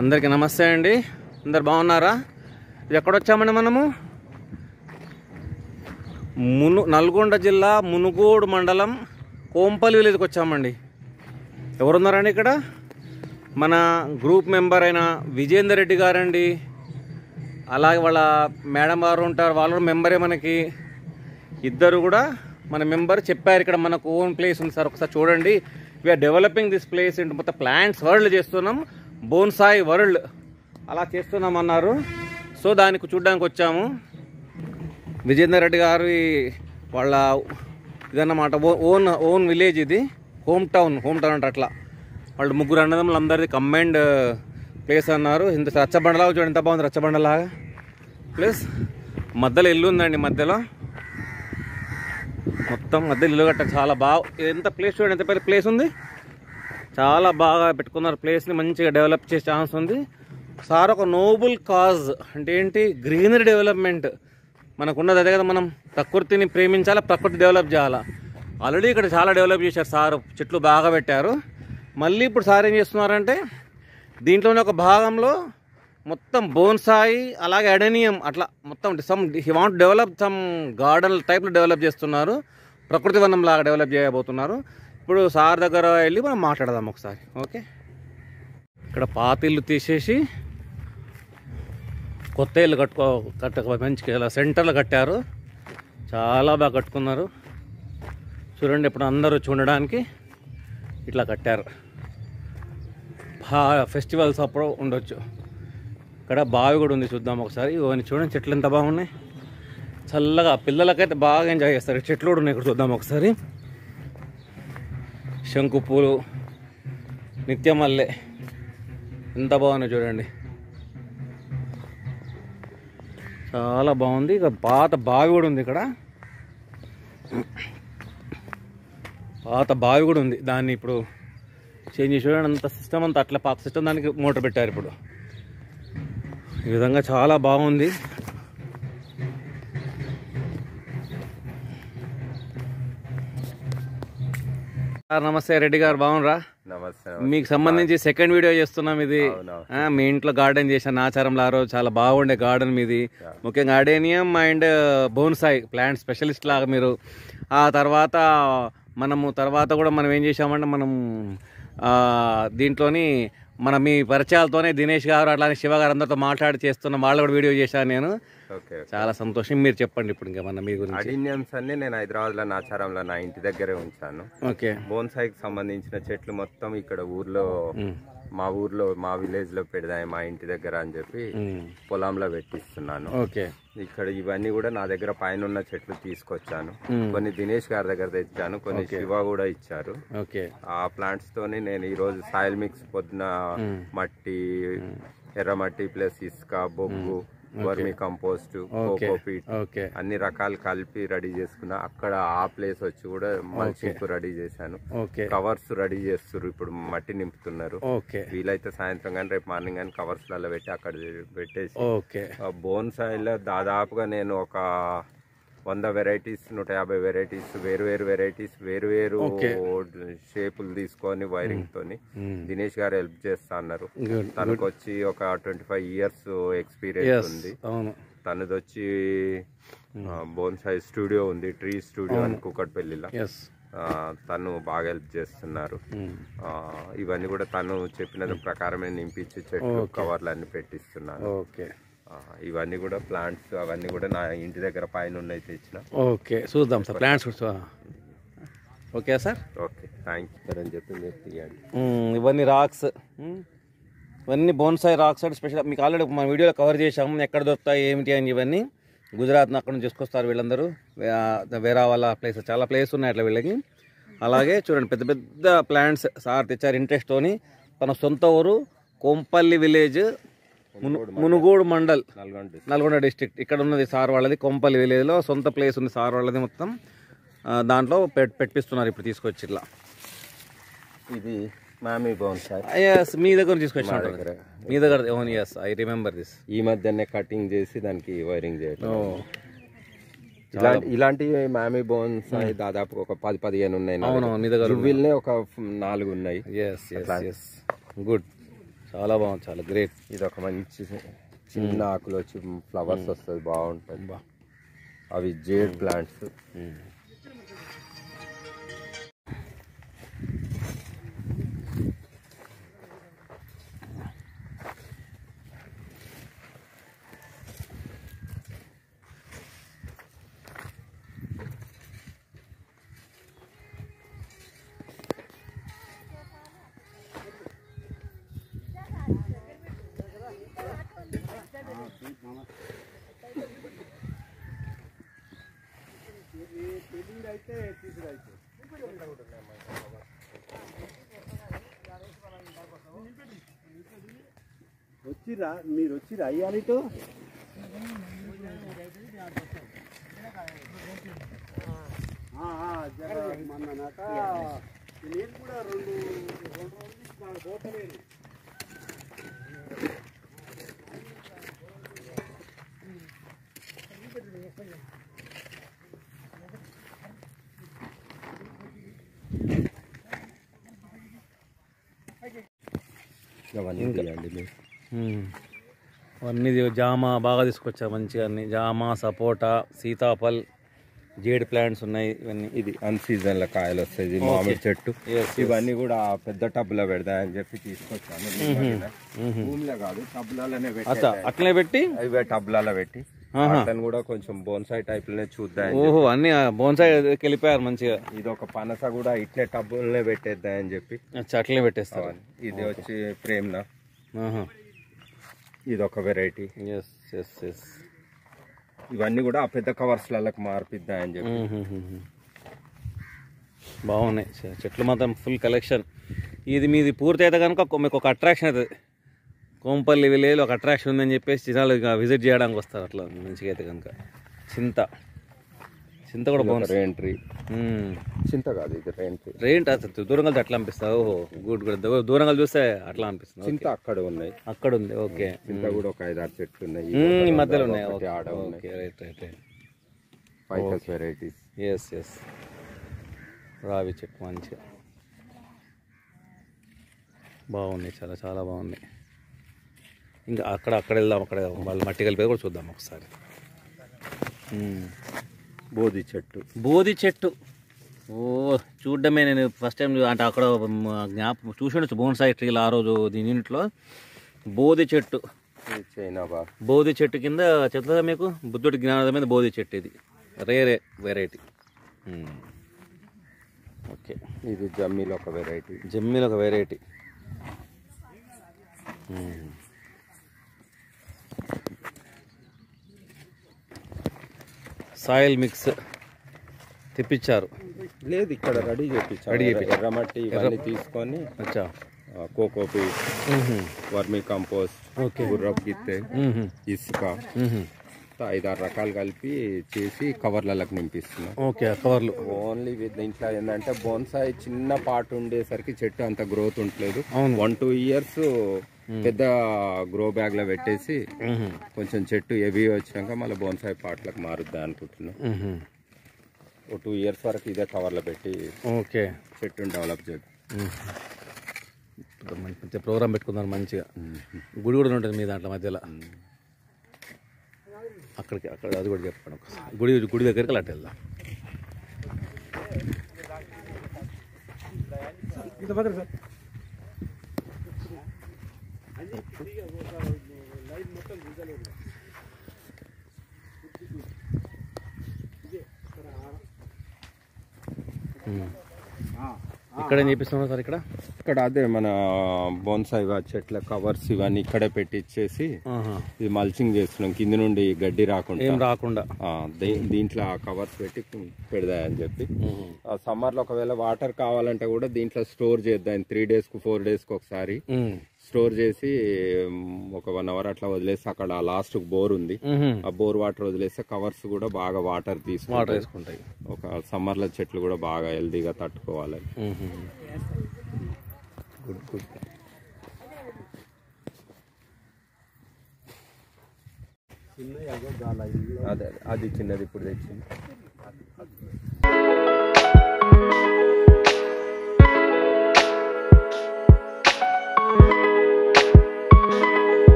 అందరికీ నమస్తే అండి అందరు బాగున్నారా ఇది ఎక్కడొచ్చామండి మనము మును నల్గొండ జిల్లా మునుగోడు మండలం కోంపల్లి విలేజ్కి వచ్చామండి ఎవరున్నారండి ఇక్కడ మన గ్రూప్ మెంబర్ అయిన విజేందర్ రెడ్డి గారండి అలాగే వాళ్ళ మేడం గారు ఉంటారు వాళ్ళు కూడా మెంబరే మనకి ఇద్దరు కూడా మన మెంబర్ చెప్పారు ఇక్కడ మనకు ఓన్ ప్లేస్ ఉంది సార్ ఒకసారి చూడండి వీఆర్ డెవలపింగ్ దిస్ ప్లేస్ ఇంటి మొత్తం ప్లాంట్స్ వరల్డ్ చేస్తున్నాం బోన్సాయి వరల్డ్ అలా చేస్తున్నాం అన్నారు సో దానికి చూడడానికి వచ్చాము విజేందర్ రెడ్డి గారి వాళ్ళ ఇదన్నమాట ఓ- ఓన్ ఓన్ విలేజ్ ఇది హోమ్ టౌన్ హోమ్ టౌన్ అంటే అట్లా వాళ్ళు ముగ్గురు అన్నదమ్ములు అందరిది కంబైండ్ ప్లేస్ అన్నారు ఇంత రచ్చబండలాగా చూడండి ఎంత బాగుంది రచ్చబండలాగా ప్లస్ మధ్యలో ఇల్లు ఉందండి మధ్యలో మొత్తం మధ్యలో ఇల్లు కట్ట చాలా బాగా ఎంత ప్లేస్ చూడండి ఎంత పెద్ద ప్లేస్ ఉంది చాలా బాగా పెట్టుకున్నారు ప్లేస్ని మంచిగా డెవలప్ చేసే ఛాన్స్ ఉంది సార్ ఒక నోబుల్ కాజ్ అంటే ఏంటి గ్రీనరీ డెవలప్మెంట్ మనకున్నది అదే కదా మనం ప్రకృతిని ప్రేమించాలా ప్రకృతి డెవలప్ చేయాలా ఆల్రెడీ ఇక్కడ చాలా డెవలప్ చేశారు సార్ చెట్లు బాగా పెట్టారు మళ్ళీ ఇప్పుడు సార్ ఏం చేస్తున్నారంటే దీంట్లోనే ఒక భాగంలో మొత్తం బోన్సాయి అలాగే అడెనియం అట్లా మొత్తం some he want develop some garden టైప్లో డెవలప్ చేస్తున్నారు ప్రకృతి వనం లాగా డెవలప్ చేయబోతున్నారు ఇప్పుడు సార్ దగ్గర వెళ్ళి మనం మాట్లాడదాం ఒకసారి ఓకే ఇక్కడ పాత ఇల్లు తీసేసి కొత్త ఇల్లు కట్టుకో కట్ట మంచిగా ఇలా సెంటర్లో కట్టారు చాలా బాగా కట్టుకున్నారు చూడండి ఇప్పుడు అందరూ చూడడానికి ఇట్లా కట్టారు బా ఫెస్టివల్స్ అప్పుడు ఉండొచ్చు ఇక్కడ బావి కూడా ఉంది చూద్దాం ఒకసారి ఇవన్నీ చూడండి చెట్లు ఎంత బాగున్నాయి చల్లగా పిల్లలకైతే బాగా ఎంజాయ్ చేస్తారు ఈ చెట్లు కూడా ఉన్నాయి ఇక్కడ చూద్దాం ఒకసారి శంకు పూలు నిత్యమల్లె ఎంత బాగున్నాయి చూడండి చాలా బాగుంది ఇక పాత బావి కూడా ఉంది ఇక్కడ పాత బావి కూడా ఉంది దాన్ని ఇప్పుడు చేంజ్ చేసి చూడండి అంత సిస్టమ్ అంతా అట్లా పాత సిస్టమ్ దానికి మోటార్ పెట్టారు ఇప్పుడు ఈ విధంగా చాలా బాగుంది సార్ నమస్తే రెడ్డి గారు బాగున్నారా నమస్తే మీకు సంబంధించి సెకండ్ వీడియో చేస్తున్నాం ఇది అవునవును. ఆ, మీ ఇంట్లో గార్డెన్ చేశాను ఆచారంలో ఆ రోజు చాలా బాగుండే గార్డెన్ మీది ముఖ్యంగా adenium and bonsai plant specialist లాగా మీరు ఆ తర్వాత మనము తర్వాత కూడా మనం ఏం చేసామంటే మనం ఆ, దీంట్లోని మన మీ పరిచయాలతోనే దినేష్ గారు అట్లానే శివ గారు అందరితో మాట్లాడి చేస్తున్నాం వాళ్ళు కూడా వీడియో చేశాను నేను ఓకే చాలా సంతోషం మీరు చెప్పండి ఇప్పుడు ఇంకా మన మీ గురించి అడినియమ్స్ అన్ని నేను హైదరాబాద్ లో నాచారంలో నా ఇంటి దగ్గరే ఉంచాను ఓకే బోన్సాయికి సంబంధించిన చెట్లు మొత్తం ఇక్కడ ఊర్లో మా ఊర్లో మా విలేజ్ లో పెడదాం మా ఇంటి దగ్గర అని చెప్పి ఉమ్. పొలంలో పెట్టిస్తున్నాను ఓకే ఇక్కడ ఇవన్నీ కూడా నా దగ్గర పైన ఉన్న చెట్లు తీసుకొచ్చాను కొన్ని దినేష్ గారి దగ్గర తెచ్చాను కొన్ని శివ కూడా ఇచ్చారు ఓకే ఆ ప్లాంట్స్ తోని నేను ఈ రోజు సాయిల్ మిక్స్ పొద్దున మట్టి ఎర్రమట్టి ప్లస్ ఇసుక బొగ్గు వర్మి కంపోస్ట్ కోకోపీట్ ఓకే అన్ని రకాలు కలిపి రెడీ చేసుకున్నా అక్కడ ఆ ప్లేస్ వచ్చి కూడా మల్చింగ్ రెడీ చేశాను ఓకే కవర్స్ రెడీ చేస్తున్నారు ఇప్పుడు మట్టి నింపుతున్నారు ఓకే వీలైతే సాయంత్రం కానీ రేపు మార్నింగ్ కానీ కవర్స్ లలో పెట్టి అక్కడ పెట్టేసి ఓకే బోన్ లో దాదాపుగా నేను ఒక వంద వెరైటీస్ నూట యాభై వెరైటీస్ వేరు వేరు వెరైటీస్ వేరు వేరు షేపులు తీసుకొని వైరింగ్ తోని దినేష్ గారు హెల్ప్ చేస్తా అన్నారు గుడ్ తనకు వచ్చి ఒక ట్వంటీ ఫైవ్ ఇయర్స్ ఎక్స్పీరియన్స్ ఉంది అవును తనది వచ్చి బోన్సాయి స్టూడియో ఉంది ట్రీ స్టూడియో అని కుక్కట్పల్లిలో ఎస్ ఆ, తను బాగా హెల్ప్ చేస్తున్నారు ఆ, ఇవన్నీ కూడా తను చెప్పిన ప్రకారమే నింపించి చెట్లు కవర్లు అన్ని పెట్టిస్తున్నాను ఓకే ఆ, ఇవన్నీ కూడా ప్లాంట్స్ అవన్నీ కూడా నా ఇంటి దగ్గర పైన ఉన్నాయి తెచ్చిన ఓకే చూద్దాం sir plants okay sir okay thank you అని చెప్పి మీరు తీయండి మ్మ్, ఇవన్నీ రాక్స్ మ్మ్. ఇవన్నీ బోన్సాయి రాక్స్ అంటే స్పెషల్ మీకు ఆల్రెడీ మన వీడియోలో కవర్ చేసాము ఎక్కడ దొరుకుతాయి ఏమిటి అని ఇవన్నీ గుజరాత్ అక్కడ నుంచి తీసుకొస్తారు వీళ్ళందరూ వే- వేరే వాళ్ళ ప్లేస్ చాలా ప్లేస్ ఉన్నాయి అట్లా వీళ్ళకి అలాగే చూడండి పెద్ద పెద్ద ప్లాంట్స్ సార్ తెచ్చారు ఇంట్రెస్ట్తోని తన సొంత ఊరు కొంపల్లి విలేజ్ మును- మునుగోడు మండల్ నల్గొండ district. నల్గొండ డిస్ట్రిక్ట్ ఇక్కడ ఉన్నది సార్ వాళ్ళది కొంపల్లి విలేజ్లో సొంత ప్లేస్ ఉంది సార్ వాళ్ళది మొత్తం ఆ, దాంట్లో పెట్ పెట్టిస్తున్నారు ఇప్పుడు తీసుకొచ్చి ఇట్లా ఇది మామీ బోన్సాయి ఎస్ మీ దగ్గర తీసుకొచ్చిన దగ్గర. మీ దగ్గర own yes I remember this ఈ మధ్యనే కటింగ్ చేసి దానికి వైరింగ్ చేయడం ఇలాంటి ఇలాంటి మామీ బోన్స్ దాదాపు ఒక పది పదిహేను ఉన్నాయి నా అవును దగ్గర. మీ దగ్గర జువ్విల్నే ఒక ఫ్- నాలుగు ఉన్నాయి ఎస్ ఎస్ ఎస్ గుడ్ చాలా బాగుంది చాలా గ్రేట్ ఇది ఒక మంచి చిన్న ఆకులు వచ్చి ఫ్లవర్స్ వస్తుంది బాగుంటుంది బా అవి జేడ్ ప్లాంట్స్ వచ్చిరా మీరు వచ్చిరా అయ్యాలితో మొన్ననాక నేను కూడా రెండు రెండు రోజులు పోతలేదు అవన్నీ తీయండి మీరు మ్మ్. అవన్నీ ఇది జామ బాగా తీసుకొచ్చారు మంచిగా అన్ని జామ సపోటా సీతాఫల్ జేడ్ ప్లాంట్స్ ఉన్నాయి ఇవన్నీ ఇది అన్ సీజన్ లో కాయలు వస్తాయి ఇది మామిడి చెట్టు Yes, ఇవన్నీ కూడా పెద్ద టబ్బులో పెడతాయని చెప్పి తీసుకొచ్చాను భూమిలో కాదు టబ్బులలోనే అచ్చా పెట్టి అట్లనే పెట్టి అవే టబ్బులలో పెట్టి ఆహా. అతను కూడా కొంచెం బోన్సాయి టైప్ లోనే చూద్దాం ఓహో అన్ని బోన్సాయి వెళ్ళిపోయారు మంచిగా ఇది ఒక పనస కూడా ఇట్లే టబ్బులనే పెట్టేద్దామని చెప్పి అచ్చా అట్లనే పెట్టేస్తారు అవన్నీ. ఇది వచ్చి ప్రేమ్నా ఆహా ఇది ఒక వెరైటీ ఎస్ ఎస్ ఎస్ ఇవన్నీ కూడా ఆ పెద్ద కవర్స్ లకు మార్పిద్దామని చెప్పి బాగున్నాయి చె- చెట్లు మాత్రం ఫుల్ కలెక్షన్ ఇది మీది పూర్తి అయితే కనుక ఒక- మీకు ఒక అట్రాక్షన్ అవుతుంది కోంపల్లి విలేజ్లో ఒక అట్రాక్షన్ ఉందని చెప్పేసి జనాలు ఇక విజిట్ చేయడానికి వస్తారు అట్లా మంచిగా అయితే కనుక చింత చింత కూడా బాగుంది రెయిన్ ట్రీ మ్మ్. చింత కాదు ఇది రెయిన్ ట్రీ రేంట్ అసలు దూరంగా వెళ్తే అట్లా అనిపిస్తుంది ఓహో గుడ్ గుడ్ దూ- దూరంగా చూస్తే అట్లా అనిపిస్తుంది చింత అక్కడ ఉన్నాయి అక్కడ ఉంది ఓకే చింత కూడా ఒక ఐదారు చెట్లు ఉన్నాయి మ్మ్, ఈ మధ్యలో ఉన్నాయి ఒకటి ఆడ ఉన్నాయి okay right right right ficus varieties yes yes రావి చెట్టు మంచిగా బాగున్నాయి చాలా చాలా బాగున్నాయి ఇంకా అక్కడ అక్కడ వెళ్దాం అక్కడ వాళ్ళు మట్టి కలిపేది కూడా చూద్దాం ఒకసారి మ్మ్. బోధి చెట్టు బోధి చెట్టు ఓ చూడడమే నేను ఫస్ట్ టైం అంటే అక్కడ జ్ఞాప చూసి బోన్సాయి ట్రీలు ఆ రోజు దీని ఇంట్లో బోధి చెట్టు ఇది చైనా బా బోధి చెట్టు కింద చెప్తుందా మీకు బుద్ధుడి జ్ఞానోదయం మీద బోధి చెట్టు ఇది రేరే వెరైటీ ఓకే ఇది జమ్మిలో ఒక వెరైటీ జమ్మిలో ఒక వెరైటీ సాయిల్ మిక్స్ తెప్పించారు లేదు ఇక్కడ రెడీ చేపించాం Ready చేపించాం. ఎర్రమట్టి ఇవన్నీ తీసుకొని అచ్చా కోకోపీట్ వర్మీ కంపోస్ట్ ఓకే గుర్రపు గిత్తె ఇసుక ఐదారు రకాలు కలిపి చేసి కవర్లకు నింపిస్తున్నాం ఓకే కవర్లు ఓన్లీ విత్ దీంట్లో ఏంటంటే బోన్సాయి చిన్న పార్ట్ ఉండేసరికి చెట్టు అంత గ్రోత్ ఉండలేదు అవును. వన్ టూ ఇయర్స్ పెద్ద గ్రో బ్యాగ్ లో పెట్టేసి కొంచెం చెట్టు హెవీ వచ్చినాక మళ్ళీ బోన్సాయి పార్ట్లకు మారుద్దాం అనుకుంటున్నాం ఓ టూ ఇయర్స్ వరకు ఇదే కవర్లో పెట్టి ఓకే చెట్టుని డెవలప్ చేద్దాం ఇప్పుడు మంచి మంచి ప్రోగ్రామ్ పెట్టుకున్నారు మంచిగా గుడి కూడా ఉంటుంది మీ దాంట్లో మధ్యలో అక్కడికి అక్కడ అది కూడా చెప్పండి ఒకసారి గుడి గుడి దగ్గరికి అలా వెళ్దాం ఇక్కడ ఏం చేపిస్తున్నారు సార్ ఇక్కడ ఇక్కడ అదే మన బోన్సాయి చెట్ల కవర్స్ ఇవన్నీ ఇక్కడే పెట్టించేసి ఆహా. ఇది మల్చింగ్ చేస్తున్నాం కింది నుండి గడ్డి రాకుండా ఏం రాకుండా ఆ, దీ- దీంట్లో ఆ కవర్స్ పెట్టి పెడదాయని చెప్పి ఆ సమ్మర్ లో ఒకవేళ వాటర్ కావాలంటే కూడా దీంట్లో స్టోర్ చేద్దాం త్రీ డేస్ కు ఫోర్ డేస్ కు ఒకసారి ఉమ్. స్టోర్ చేసి ఉమ్, ఒక వన్ అవర్ అట్లా వదిలేసి అక్కడ లాస్ట్ బోర్ ఉంది ఉహుం. ఆ బోర్ వాటర్ వదిలేస్తే కవర్స్ కూడా బాగా వాటర్ వాటర్ తీసుకుంటాయి వేసుకుంటాయి ఒక సమ్మర్ లో చెట్లు కూడా బాగా హెల్దీగా తట్టుకోవాలి ఉహుం. గుడ్ గుడ్ అదే అది చిన్నది ఇప్పుడు తెచ్చింది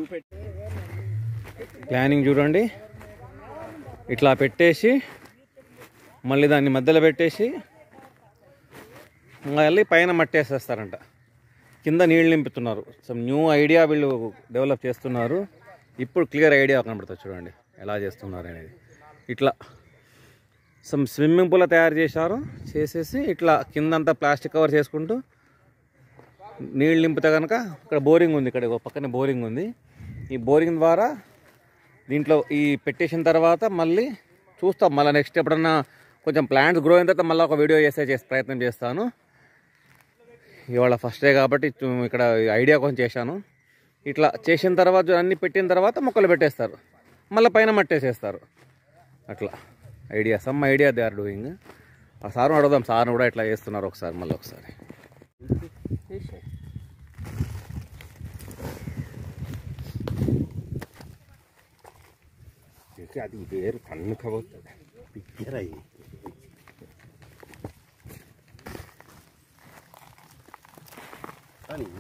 పెట్టి ప్లానింగ్ చూడండి ఇట్లా పెట్టేసి మళ్ళీ దాన్ని మధ్యలో పెట్టేసి మళ్ళీ పైన మట్టేసేస్తారంట కింద నీళ్ళు నింపుతున్నారు సమ్ న్యూ ఐడియా వీళ్ళు డెవలప్ చేస్తున్నారు ఇప్పుడు క్లియర్ ఐడియా కనబడుతుంది చూడండి ఎలా చేస్తున్నారు అనేది ఇట్లా సమ్ స్విమ్మింగ్ పూల్ తయారు చేశారు చేసేసి ఇట్లా కిందంతా ప్లాస్టిక్ కవర్ చేసుకుంటూ నీళ్ళు నింపితే కనుక ఇక్కడ బోరింగ్ ఉంది ఇక్కడ ఒక పక్కనే బోరింగ్ ఉంది ఈ బోరింగ్ ద్వారా దీంట్లో ఈ పెట్టేసిన తర్వాత మళ్ళీ చూస్తాం మళ్ళీ నెక్స్ట్ ఎప్పుడన్నా కొంచెం ప్లాంట్స్ గ్రో అయిన తర్వాత మళ్ళీ ఒక వీడియో చేసే చేసే ప్రయత్నం చేస్తాను ఇవాళ ఫస్ట్ డే కాబట్టి చూ- ఇక్కడ ఐడియా కొంచెం చేశాను ఇట్లా చేసిన తర్వాత అన్ని పెట్టిన తర్వాత మొక్కలు పెట్టేస్తారు మళ్ళీ పైన మట్టేసేస్తారు అట్లా idea some idea they are doing ఆ సార్ను అడుగుదాం సార్ను కూడా ఇట్లా చేస్తున్నారు ఒకసారి మళ్ళీ ఒకసారి అది వేరు కన్ను కబోతుంది పిక్చరయ్యి కానీ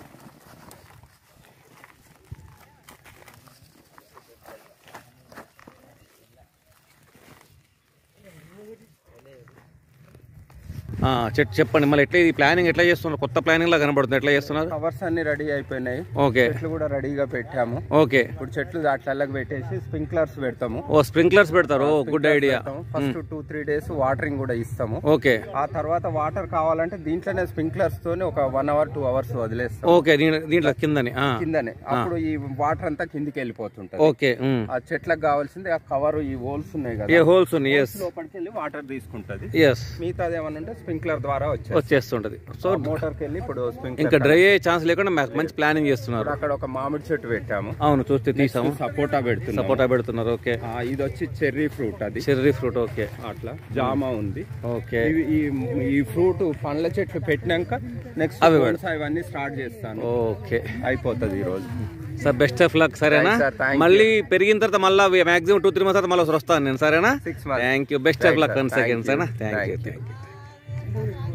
ఆ, చెట్ చెప్పండి మళ్ళీ ఎట్లా ఈ ప్లానింగ్ ఎట్లా చేస్తున్నారు కొత్త ప్లానింగ్ లా కనబడుతుంది ఎట్లా చేస్తున్నారు కవర్స్ అన్ని రెడీ అయిపోయినాయి ఓకే చెట్లు కూడా రెడీగా పెట్టాము ఓకే ఇప్పుడు చెట్లు దాట్లకి పెట్టేసి స్ప్రింక్లర్స్ పెడతాము ఓ స్ప్రింక్లర్స్ పెడతారు ఓ good idea first two three days watering కూడా ఇస్తాము ఓకే ఆ తర్వాత వాటర్ కావాలంటే దీంట్లోనే స్ప్రింక్లర్స్ తోని ఒక వన్ అవర్ టూ అవర్స్ వదిలేస్తాం ఓకే దీంట్లో దీంట్లో కిందని ఆ, కిందనే అప్పుడు ఈ వాటర్ అంతా కిందికి వెళ్ళిపోతుంటది ఓకే ఉమ్. ఆ చెట్లకు కావాల్సింది ఆ కవర్ ఈ హోల్స్ ఉన్నాయి ఏ కదా హోల్స్ ఉన్నాయి ఎస్ లోపలికి వెళ్ళి వాటర్ తీసుకుంటది ఎస్ మిగతాది ఏమన్నా ఉంటే స్ప్రింక్లర్ ద్వారా వచ్చేది వచ్చేస్తుంటది సో మోటార్కి వెళ్ళి ఇప్పుడు స్ప్రింక్లర్ ఇంకా డ్రై అయ్యే ఛాన్స్ లేకుండా మాకు మంచి ప్లానింగ్ చేస్తున్నారు అక్కడ ఒక మామిడి చెట్టు పెట్టాము అవును చూస్తే తీసాము సపోటా పెడుతున్నాము సపోటా పెడుతున్నారు ఓకే ఆ, ఇది వచ్చి చెర్రీ ఫ్రూట్ అది చెర్రీ ఫ్రూట్ ఓకే అట్లా జామా ఉంది ఓకే ఇవి ఈ ఈ ఫ్రూట్ పండ్ల చెట్లు పెట్టినాక నెక్స్ట్ అవి ఇవన్నీ స్టార్ట్ చేస్తాను ఓకే అయిపోతుంది ఈ రోజు సార్ బెస్ట్ ఆఫ్ లక్ సరేనా Thanks, sir. Thank you. మళ్ళీ పెరిగిన తర్వాత మళ్ళీ మాక్సిమం టూ త్రీ మంత్స్ తర్వాత మళ్ళీ వస్తాను నేను సరేనా Six months. Thank you best of Right, luck sir. One Thank second you. సరేనా thank Thank you you. Thank you